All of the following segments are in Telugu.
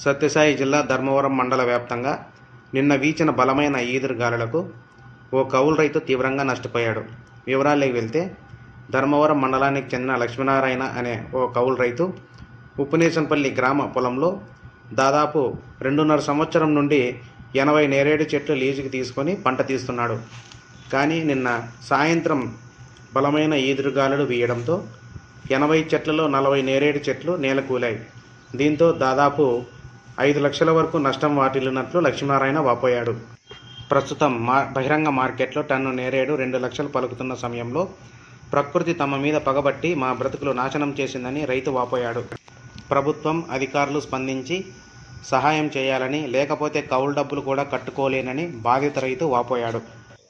సత్యసాయి జిల్లా ధర్మవరం మండల వ్యాప్తంగా నిన్న వీచిన బలమైన ఈదురుగాలులకు ఓ కౌలు రైతు తీవ్రంగా నష్టపోయాడు వివరాల్లోకి వెళ్తే ధర్మవరం మండలానికి చెందిన లక్ష్మీనారాయణ అనే ఓ కౌలు రైతు ఉప్పునేసంపల్లి గ్రామ పొలంలో దాదాపు రెండున్నర సంవత్సరం నుండి ఎనభై నేరేడు చెట్లు లీజుకి తీసుకొని పంట తీస్తున్నాడు కానీ నిన్న సాయంత్రం బలమైన ఈదురుగాలులు వీయడంతో ఎనభై చెట్లలో నలభై నేరేడు చెట్లు నేలకూలాయి దీంతో దాదాపు ఐదు లక్షల వరకు నష్టం వాటిల్లినట్లు లక్ష్మీనారాయణ వాపోయాడు ప్రస్తుతం మా బహిరంగ మార్కెట్లో టన్ను నేరేడు రెండు లక్షలు పలుకుతున్న సమయంలో ప్రకృతి తమ మీద పగబట్టి మా బ్రతుకులు నాశనం చేసిందని రైతు వాపోయాడు ప్రభుత్వం అధికారులు స్పందించి సహాయం చేయాలని లేకపోతే కౌలు డబ్బులు కూడా కట్టుకోలేనని బాధిత రైతు వాపోయాడు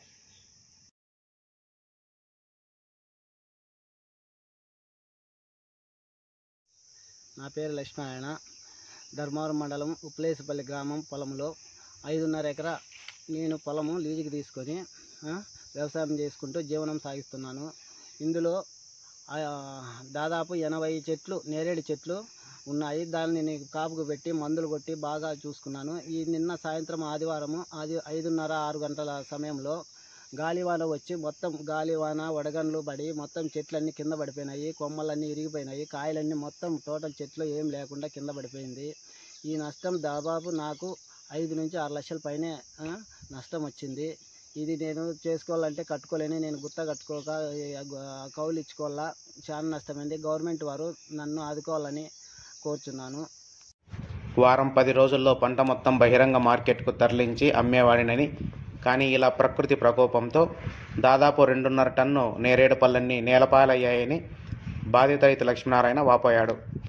నా పేరు లక్ష్మీనారాయణ ధర్మవరం మండలం ఉప్లేసిపల్లి గ్రామం పొలంలో ఐదున్నర ఎకరా నేను పొలము లీజుకి తీసుకొని ఆ, వ్యవసాయం చేసుకుంటూ జీవనం సాగిస్తున్నాను ఇందులో ఆ, దాదాపు ఎనభై చెట్లు నేరేడు చెట్లు ఉన్నాయి దాన్ని నేను కాపుకు పెట్టి మందులు కొట్టి బాగా చూసుకున్నాను ఈ నిన్న సాయంత్రం ఆదివారము ఆది ఐదున్నర ఆరు గంటల సమయంలో గాలివాన వచ్చి మొత్తం గాలివాన వడగండ్లు పడి మొత్తం చెట్లన్నీ కింద పడిపోయినాయి కొమ్మలన్నీ ఇరిగిపోయినాయి కాయలన్నీ మొత్తం టోటల్ చెట్లు ఏం లేకుండా కింద పడిపోయింది ఈ నష్టం దాదాపు నాకు ఐదు నుంచి ఆరు లక్షల పైనే ఆ, నష్టం వచ్చింది ఇది నేను చేసుకోవాలంటే కట్టుకోలేని నేను గుత్త కట్టుకోక ఈ గు- కౌలు ఇచ్చుకోవాలా చాలా నష్టమైంది గవర్నమెంట్ వారు నన్ను ఆదుకోవాలని కోరుచున్నాను వారం పది రోజుల్లో పంట మొత్తం బహిరంగ మార్కెట్కు తరలించి అమ్మేవాడినని కానీ ఇలా ప్రకృతి ప్రకోపంతో దాదాపు రెండున్నర టన్ను నేరేడు పళ్ళన్నీ నేలపాలయ్యాయని బాధిత రైతు లక్ష్మీనారాయణ వాపోయాడు